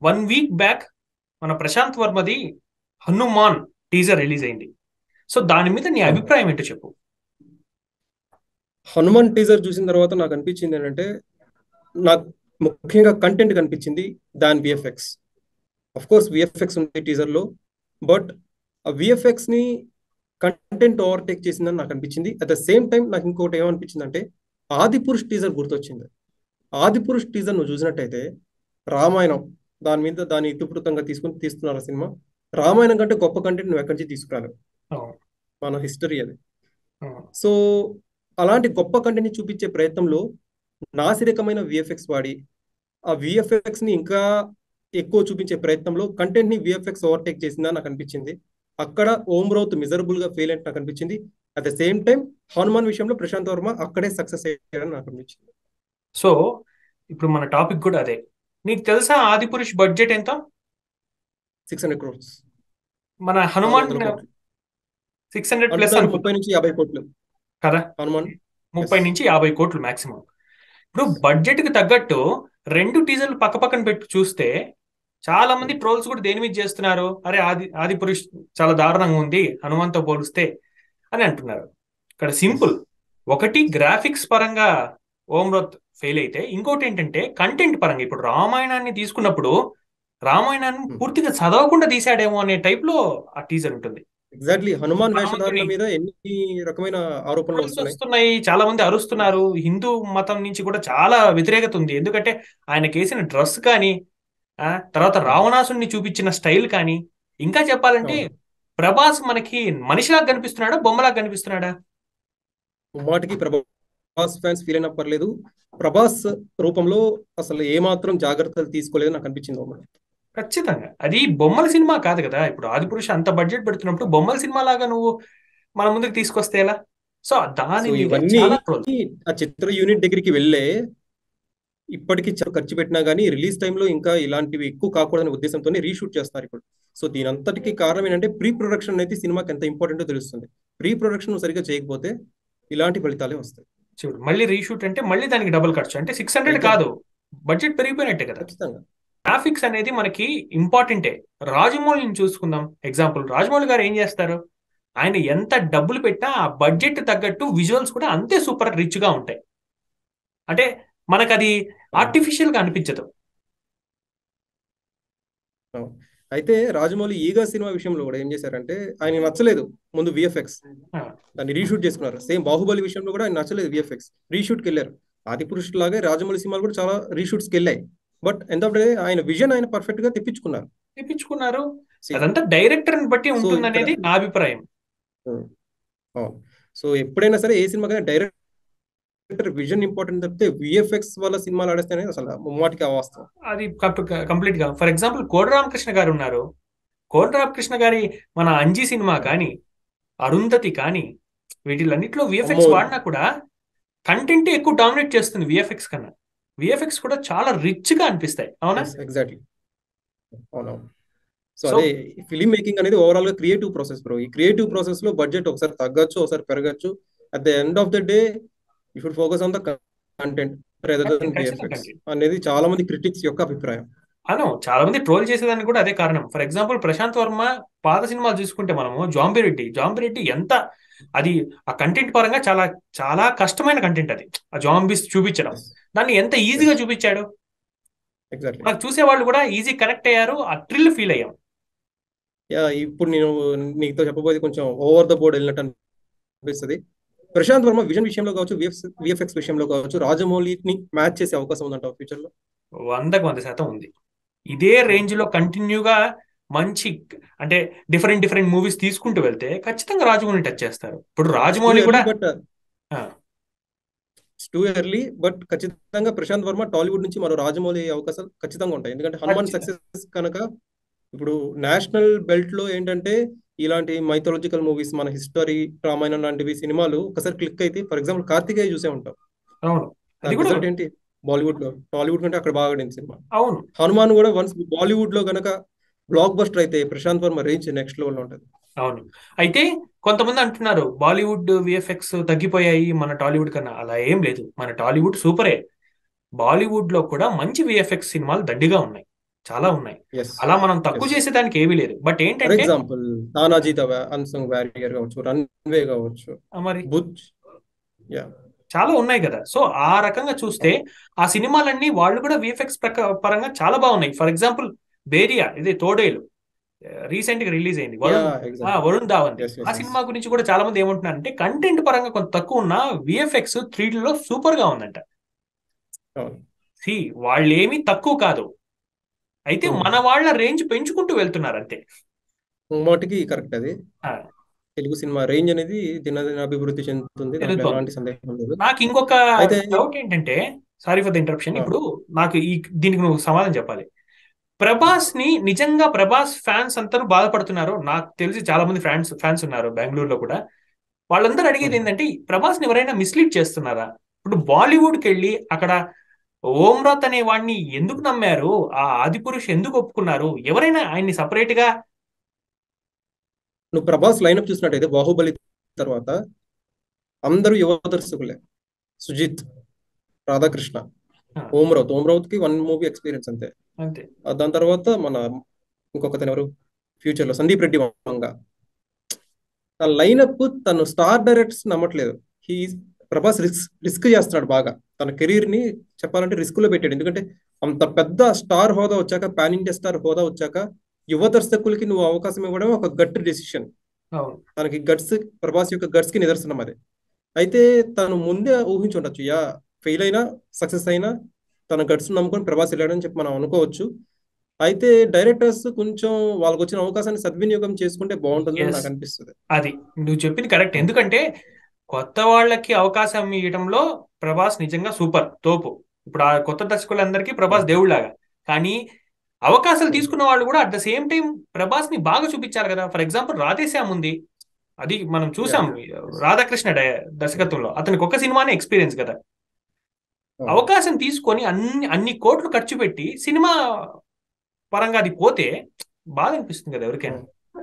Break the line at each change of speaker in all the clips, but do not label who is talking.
One week back మన ప్రశాంత్ వర్మది Hanuman teaser release అయింది సో దాని మీద నీ అభిప్రాయం ఏంటో చెప్పు
హనుమాన్ టీజర్ చూసిన తర్వాత నాకు అనిపించింది ఏంటంటే నాకు ముఖ్యంగా కంటెంట్ కనిపించింది దాని విఎఫ్ఎక్స్ అఫ్ కోర్స్ విఎఫ్ఎక్స్ ఉంది టీజర్ లో బట్ ఆ విఎఫ్ఎక్స్ ని కంటెంట్ ఓవర్టేక్ చేసిందని నాకు అనిపించింది అట్ ద సేమ్ టైం నాకు ఇంకోటి ఏమనిపించింది అంటే ఆది పురుష్ టీజర్ గుర్తొచ్చింది ఆది పురుష్ టీజర్ నువ్వు చూసినట్టయితే రామాయణం దాని మీద దాని ఇతివృత్తంగా తీసుకుని తీస్తున్నారు ఆ సినిమా రామాయణం కంటే గొప్ప కంటెంట్ నువ్వు ఎక్కడి నుంచి తీసుకురాలేవు
అవును,
మన హిస్టరీ అది
అవును.
సో అలాంటి గొప్ప కంటెంట్ ని చూపించే ప్రయత్నంలో నాసిరకమైన విఎఫ్ఎక్స్ వాడి ఆ విఎఫ్ఎక్స్ ని ఇంకా ఎక్కువ చూపించే ప్రయత్నంలో కంటెంట్ ని విఎఫ్ఎక్స్ ఓవర్టేక్ చేసిందని నాకు అనిపించింది అక్కడ ఓం రౌత్ మిజరబుల్ గా ఫెయిల్ అయినట్టు నాకు అనిపించింది at the same time Hanuman విషయంలో ప్రశాంత్ వర్మ అక్కడే సక్సెస్ అయ్యాడని నాకు అనిపించింది
సో ఇప్పుడు మన టాపిక్ కూడా అదే నీకు తెలుసా ఆది పురుష్ బడ్జెట్ ఎంత
సిక్స్ హండ్రెడ్ క్రోర్స్
మన హనుమాన్ సిక్స్ హండ్రెడ్ ప్లస్ అనుకుంటా
ముప్పై నుంచి యాభై కోట్లు
కదా
హనుమాన్
ముప్పై
Yes.
నుంచి యాభై కోట్లు మాక్సిమం ఇప్పుడు బడ్జెట్ కి తగ్గట్టు రెండు టీజర్లు పక్క పక్కన పెట్టి చూస్తే చాలా మంది ట్రోల్స్ కూడా దేని మీద చేస్తున్నారు అరే ఆది ఆది పురుష్ చాలా దారుణంగా ఉంది హనుమాన్తో పోలిస్తే అని అంటున్నారు ఇక్కడ సింపుల్ ఒకటి గ్రాఫిక్స్ పరంగా ఓం రోత్ ఫెయిల్ అయితే ఇంకోటి ఏంటంటే కంటెంట్ పరంగా ఇప్పుడు రామాయణాన్ని తీసుకున్నప్పుడు రామాయణాన్ని
Hmm.
పూర్తిగా చదవకుండా తీసాడేమో అనే టైప్ లో ఆ టీజర్ ఉంటుంది
ఎగ్జాక్ట్లీ హనుమాన్ వేషధారణ
హనుమంతుని-
మీద ఎన్ని రకమైన ఆరోపణలు
ట్రోల్స్
వస్తున్నాయి
వస్తున్నాయి చాలా మంది అరుస్తున్నారు హిందూ మతం నుంచి కూడా చాలా వ్యతిరేకత ఉంది ఎందుకంటే ఆయన కేసిన డ్రెస్ కానీ ఆ తర్వాత రావణాసుని చూపించిన స్టైల్ కానీ ఇంకా చెప్పాలంటే
అవును.
ప్రభాస్ మనకి మనిషిలాగా కనిపిస్తున్నాడా బొమ్మలాగా కనిపిస్తున్నాడా
మాటికి ప్రభాస్ ఫ్యాన్స్ ఫీల్ అయినా పర్లేదు ప్రభాస్ రూపంలో అసలు ఏమాత్రం జాగ్రత్తలు తీసుకోలేదు నాకు అనిపించింది ఓ మాట.
ఖచ్చితంగా అది బొమ్మల సినిమా కాదు కదా ఇప్పుడు ఆదిపురుష అంత బడ్జెట్ పెడుతున్నప్పుడు బొమ్మల సినిమా లాగా నువ్వు మన ముందుకు తీసుకొస్తే ఎలా సో దాని
సో
మీద
ఇవన్నీ
చాలా ట్రోల్
ఆ చిత్ర యూనిట్ దగ్గరికి వెళ్ళే ఇప్పటికి చాలా ఖర్చు పెట్టినా కానీ రిలీజ్ టైంలో ఇంకా ఇలాంటివి ఎక్కువ కాకూడదనే ఉద్దేశంతో రీషూట్ చేస్తారు ఇప్పుడు సో దీని అంతటికి కారణం ఏంటంటే ప్రీ ప్రొడక్షన్ అయితే సినిమాకి ఎంత ఇంపార్టెంటో తెలుస్తుంది ప్రీ ప్రొడక్షన్ సరిగ్గా చేయకపోతే ఇలాంటి ఫలితాలే వస్తాయి
చూడు మళ్ళీ రీషూట్ అంటే మళ్ళీ దానికి డబుల్ ఖర్చు అంటే సిక్స్ హండ్రెడ్
Exactly.
కాదు బడ్జెట్ పెరిగిపోయినట్టే కదా
ఖచ్చితంగా
గ్రాఫిక్స్ అనేది మనకి ఇంపార్టెంటే రాజమౌళిని చూసుకుందాం ఎగ్జాంపుల్ రాజమౌళి గారు ఏం చేస్తారు ఆయన ఎంత డబ్బులు పెట్టా ఆ బడ్జెట్ తగ్గట్టు విజువల్స్ కూడా అంతే సూపర్ రిచ్ గా ఉంటాయి అంటే మనకు అది ఆర్టిఫిషియల్ గా అనిపించదు
అయితే రాజమౌళి ఈగా సినిమా విషయంలో కూడా ఏం చేశారంటే ఆయన నచ్చలేదు ముందు విఎఫ్ఎక్స్
ఆ.
దాన్ని రీషూట్ చేసుకున్నారు సేమ్ బాహుబలి విషయంలో కూడా ఆయన నచ్చలేదు విఎఫ్ఎక్స్ రీషూట్కి వెళ్ళారు ఆది పురుష్ లాగే రాజమౌళి సినిమాలు కూడా చాలా రీషూట్స్కి వెళ్ళాయి బట్ ఎంత ఆయన విజన్ ఆయన పర్ఫెక్ట్ గా తెప్పించుకున్నారు
తెప్పించుకున్నారు
See,
అదంతా డైరెక్టర్ ని బట్టి
So,
ఉంటుంది అనేది
ఇక్కడ-
నా అభిప్రాయం
అవును సో ఎప్పుడైనా సరే ఏ సినిమాకైనా డైరెక్టర్ విజన్ ఇంపార్టెంట్ తప్పితే విఎఫ్ఎక్స్ వల్ల సినిమాలు ఆడేస్తేనే అసలు ముమ్మాటికి అవాస్తవం
అది కంప్లీట్ గా ఫర్ ఎగ్జాంపుల్ కోడి రామకృష్ణ గారు ఉన్నారు కోడి రామకృష్ణ గారి మన అంజీ సినిమా కానీ అరుంధతి కానీ వీటిలన్నిట్లో విఎఫ్ఎక్స్
అమ్మో.
వాడినా కూడా కంటెంట్ ఎక్కువ డామినేట్ చేస్తుంది విఎఫ్ఎక్స్ కన్నా విఎఫ్ఎక్స్ కూడా చాలా రిచ్ గా అనిపిస్తాయి అవునా
ఎగ్జాక్ట్లీ అవునవును సో
So-
అదే ఫిలిం మేకింగ్ అనేది ఓవరాల్ గా క్రియేటివ్ ప్రాసెస్ బ్రో ఈ క్రియేటివ్ ప్రాసెస్ లో బడ్జెట్ ఒకసారి తగ్గచ్చు ఒకసారి పెరగచ్చు at the end of the day you should focus on the content rather than
ఖచ్చితంగా
విఎఫ్ఎక్స్
content.
అనేది చాలా మంది క్రిటిక్స్ యొక్క అభిప్రాయం
అను చాలా మంది ట్రోల్ చేసేదానికి కూడా అదే కారణం ఫర్ ఎగ్జాంపుల్ ప్రశాంత్ వర్మ పాత సినిమాలు చూసుకుంటే మనము జాంబిరెడ్డి జాంబిరెడ్డి ఎంత అది ఆ కంటెంట్ పరంగా చాలా చాలా కష్టమైన కంటెంట్ అది ఆ జాంబీస్ చూపించడం దాన్ని ఎంత ఈజీగా చూపించాడు
ఎగ్జాక్ట్లీ
మనకు చూసే వాళ్ళు కూడా ఈజీ కనెక్ట్ అయ్యారు ఆ థ్రిల్ ఫీల్ అయ్యాం
యా ఇప్పుడు నేను నీతో చెప్పబోయేది కొంచెం ఓవర్ ద బోర్డ్ వెళ్ళినట్టు అనిపిస్తుంది ప్రశాంత్ వర్మ విజన్ విషయంలో కావచ్చు విఎఫ్ఎక్స్ విషయంలో కావచ్చు రాజమౌళిని మ్యాచ్ చేసే అవకాశం ఉందంట ఫ్యూచర్ లో
వందకు వంద శాతం ఉంది ఇదే రేంజ్ లో కంటిన్యూగా మంచి అంటే డిఫరెంట్ డిఫరెంట్ మూవీస్ తీసుకుంటూ వెళ్తే ఖచ్చితంగా రాజమౌళిని టచ్ చేస్తారు ఇప్పుడు రాజమౌళి కూడా
బట్
ఆ,
టూ ఇయర్లీ బట్ ఖచ్చితంగా ప్రశాంత్ వర్మ టాలీవుడ్ నుంచి మరో రాజమౌళి అవకాశాలు ఖచ్చితంగా ఉంటాయి ఎందుకంటే హనుమాన్
ఖచ్చితంగా.
సక్సెస్ కనుక ఇప్పుడు నేషనల్ బెల్ట్ లో ఏంటంటే ఇలాంటి మైథాలజికల్ మూవీస్ మన హిస్టరీ రామాయణం లాంటివి సినిమాలు ఒకసారి క్లిక్ అయితే ఫర్ ఎగ్జాంపుల్ కార్తికేయ చూసే ఉంటాం
అవును అది
దాని
కూడా
రిజల్ట్ ఏంటి బాలీవుడ్ లో టాలీవుడ్ కంటే అక్కడ బాగా ఆడింది సినిమా
అవును
హనుమాన్ కూడా వన్స్ బాలీవుడ్ లో గనక బ్లాక్ బస్టర్ అయితే Prashanth Varma range next level లో ఉంటుంది
అవును అయితే కొంతమంది అంటున్నారు బాలీవుడ్ విఎఫ్ఎక్స్ తగ్గిపోయాయి మన టాలీవుడ్ కన్నా అలా ఏం లేదు మన టాలీవుడ్ సూపరే బాలీవుడ్ లో కూడా మంచి విఎఫ్ఎక్స్ సినిమాలు దండిగా ఉన్నాయి చాలా ఉన్నాయి
ఎస్
అలా మనం తక్కువ
ఎస్
చేసేదానికి ఏమీ లేదు బట్
ఫర్
ఏంటంటే
example Tanhaji the unsung warrior కావచ్చు రన్వే కావచ్చు
ఆ, మరి
బుచ్ యా
చాలా ఉన్నాయి కదా సో ఆ రకంగా చూస్తే ఆ సినిమాలన్నీ వాళ్ళు కూడా విఎఫ్ఎక్స్ పరంగా చాలా బాగున్నాయి ఫర్ ఎగ్జాంపుల్ బేరియా ఇది తోడేలు రీసెంట్ గా రిలీజ్ అయింది
యా
వరుణ్ ఆ,
ఎగ్జాక్ట్
వరుణ్ ధావన్
ఎస్
ఆ
ఎస్ ఎస్
సినిమా గురించి కూడా చాలా మంది ఏమంటున్నారంటే కంటెంట్ పరంగా కొంత తక్కువ ఉన్న విఎఫ్ఎక్స్ త్రీడీలో సూపర్ గా ఉందంట
అవును
సి వాళ్ళు ఏమీ తక్కువ కాదు అయితే
ఉమ్.
మన వాళ్ళ రేంజ్ పెంచుకుంటూ వెళ్తున్నారు అంతే
మాటికి కరెక్ట్ అది
ఆ,
తెలుగు సినిమా రేంజ్ అనేది దినదిన అభివృద్ధి చెందుతుంది దాంట్లో
తెలుస్తోంది
ఎలాంటి సందేహం లేదు
నాకు ఇంకొక
అయితే
డౌట్ ఏంటంటే సారీ ఫర్ ద ఇంటరప్షన్
ఆ,
ఇప్పుడు నాకు ఈ దీనికి నువ్వు సమాధానం చెప్పాలి ప్రభాస్ ని నిజంగా ప్రభాస్ ఫ్యాన్స్ అందరూ బాధపడుతున్నారు నాకు తెలిసి చాలా మంది ఫ్యాన్స్ ఫ్యాన్స్ ఉన్నారు బెంగళూరులో కూడా వాళ్ళందరూ అడిగేది
ఉమ్,
ఏంటంటే ప్రభాస్ ని ఎవరైనా మిస్లీడ్ చేస్తున్నారా ఇప్పుడు బాలీవుడ్ కి వెళ్ళి అక్కడ ఓమ్రాత్ అనే వాడిని ఎందుకు నమ్మారు ఆ ఆదిపురుష్ ఎందుకు ఒప్పుకున్నారు ఎవరైనా ఆయన్ని సపరేట్ గా
నువ్వు ప్రభాస్ లైనప్ చూసినట్టయితే బాహుబలి తర్వాత అందరూ యువ దర్శకులే సుజిత్ రాధాకృష్ణ
ఆ,
ఓమ్రావత్ ఓమ్రావత్ కి వన్ మూవీ ఎక్స్పీరియన్స్ అంతే
అంతే
ఆ దాని తర్వాత మన ఇంకొకతను ఎవరు ఫ్యూచర్ లో సందీప్ రెడ్డి వంగ ఆ లైనప్ తను స్టార్ డైరెక్టర్స్ నమ్మట్లేదు హీ ప్రభాస్ రిస్క్ రిస్క్ చేస్తున్నాడు బాగా తన కెరీర్ ని చెప్పాలంటే రిస్క్ లో పెట్టాడు ఎందుకంటే అంత పెద్ద స్టార్ హోదా వచ్చాక పాన్ ఇండియా స్టార్ హోదా వచ్చాక యువ దర్శకులకి నువ్వు అవకాశం ఇవ్వడం ఒక గట్ డెసిషన్
అవును
తనకి గట్స్ ప్రభాస్ యొక్క గట్స్ కి నిదర్శనం అది అయితే తను ముందే ఊహించి ఉండొచ్చు యా ఫెయిల్ అయినా సక్సెస్ అయినా తన గట్స్ నమ్ముకొని ప్రభాస్ వెళ్ళాడని చెప్పి మనం అనుకోవచ్చు అయితే డైరెక్టర్స్ కొంచెం వాళ్ళకి వచ్చిన అవకాశాన్ని సద్వినియోగం చేసుకుంటే బాగుంటుందని
ఎస్
నాకు అనిపిస్తుంది
అది నువ్వు చెప్పింది కరెక్ట్ ఎందుకంటే కొత్త వాళ్ళకి అవకాశం ఇవ్వడంలో ప్రభాస్ నిజంగా సూపర్ తోపు ఇప్పుడు ఆ కొత్త దర్శకులందరికీ ప్రభాస్ దేవుళ్ళలాగా కానీ అవకాశాలు తీసుకున్న వాళ్ళు కూడా at the same time Prabhas ని బాగా చూపించారు కదా ఫర్ ఎగ్జాంపుల్ రాధేశ్యామ్ ఉంది అది మనం
యా
చూసాం రాధాకృష్ణ డై- దర్శకత్వంలో అతనికి ఒక సినిమానే ఎక్స్పీరియన్స్ కదా అవకాశం తీసుకొని అన్ని అన్ని కోట్లు ఖర్చు పెట్టి సినిమా పరంగా అది పోతే బాధ అనిపిస్తుంది కదా ఎవరికైనా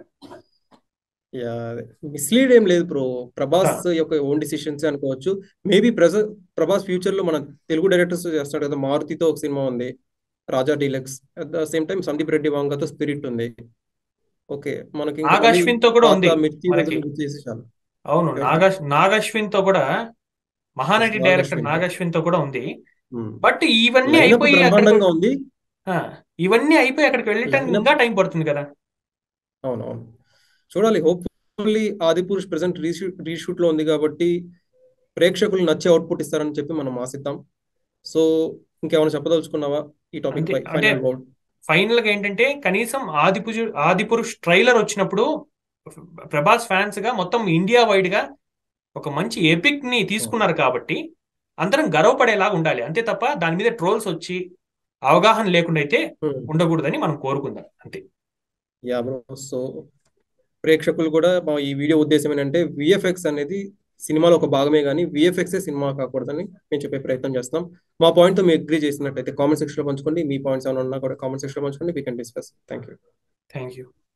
యా మిస్లీడ్ ఏం లేదు బ్రో ప్రభాస్ యొక్క ఓన్ డిసిషన్స్ అనుకోవచ్చు మేబీ ప్రజ ప్రభాస్ ఫ్యూచర్ లో మన తెలుగు డైరెక్టర్స్ చేస్తాడు కదా మారుతితో ఒక సినిమా ఉంది Raja deluxe at the same time Sandeep Reddy వాంగతో స్పిరిట్ ఉంది ఓకే మనకి ఇంకా
నాగ్
మళ్ళీ
అశ్విన్ తో కూడా
పాత
ఉంది
మిర్చి
మనకి
రోజులు గుర్తు చేసి చాలు
అవును
ఎవరితో
నాగ నాగశ్విన్ తో కూడా మహానటి
నాగ్
డైరెక్టర్
అశ్విన్ తో
నాగశ్విన్ తో కూడా ఉంది
ఉమ్.
బట్ ఇవన్నీ
లైనప్
అయిపోయి అక్కడికి
బ్రహ్మాండంగా ఉంది
ఆ, ఇవన్నీ అయిపోయి అక్కడికి వెళ్ళటానికి
లైనప్
ఇంకా టైం పడుతుంది కదా
అవును అవును చూడాలి hopefully Adipurush present reshoot reshoot లో ఉంది కాబట్టి ప్రేక్షకులు నచ్చే అవుట్పుట్ ఇస్తారని చెప్పి మనం ఆశిద్దాం సో ఇంకేమైనా చెప్పదలుచుకున్నావా ఈ టాపిక్
అంతే
పై
అంటే
ఫైనల్ వర్డ్
ఫైనల్ గా ఏంటంటే కనీసం ఆదిపురు ఆదిపురుష్ ట్రైలర్ వచ్చినప్పుడు ప్రభాస్ ఫ్యాన్స్ గా మొత్తం ఇండియా వైడ్ గా ఒక మంచి ఎపిక్ ని తీసుకున్నారు కాబట్టి అందరం గర్వపడేలాగా ఉండాలి అంతే తప్ప దాని మీద ట్రోల్స్ వచ్చి అవగాహన లేకుండా అయితే ఉండకూడదని మనం కోరుకుందాం అంతే
యా బ్రో సో ప్రేక్షకులు కూడా మా ఈ వీడియో ఉద్దేశం ఏంటంటే విఎఫ్ఎక్స్ అనేది సినిమాలో ఒక భాగమే కానీ విఎఫ్ఎక్స్ సినిమా కాకూడదని మేము చెప్పే ప్రయత్నం చేస్తున్నాం మా పాయింట్ తో మీరు అగ్రీ చేసినట్టయితే కామెంట్ సెక్షన్ లో పంచుకోండి మీ పాయింట్స్ ఏమైనా ఉన్నా కూడా కామెంట్ సెక్షన్ లో పంచుకోండి we can discuss thank you
thank you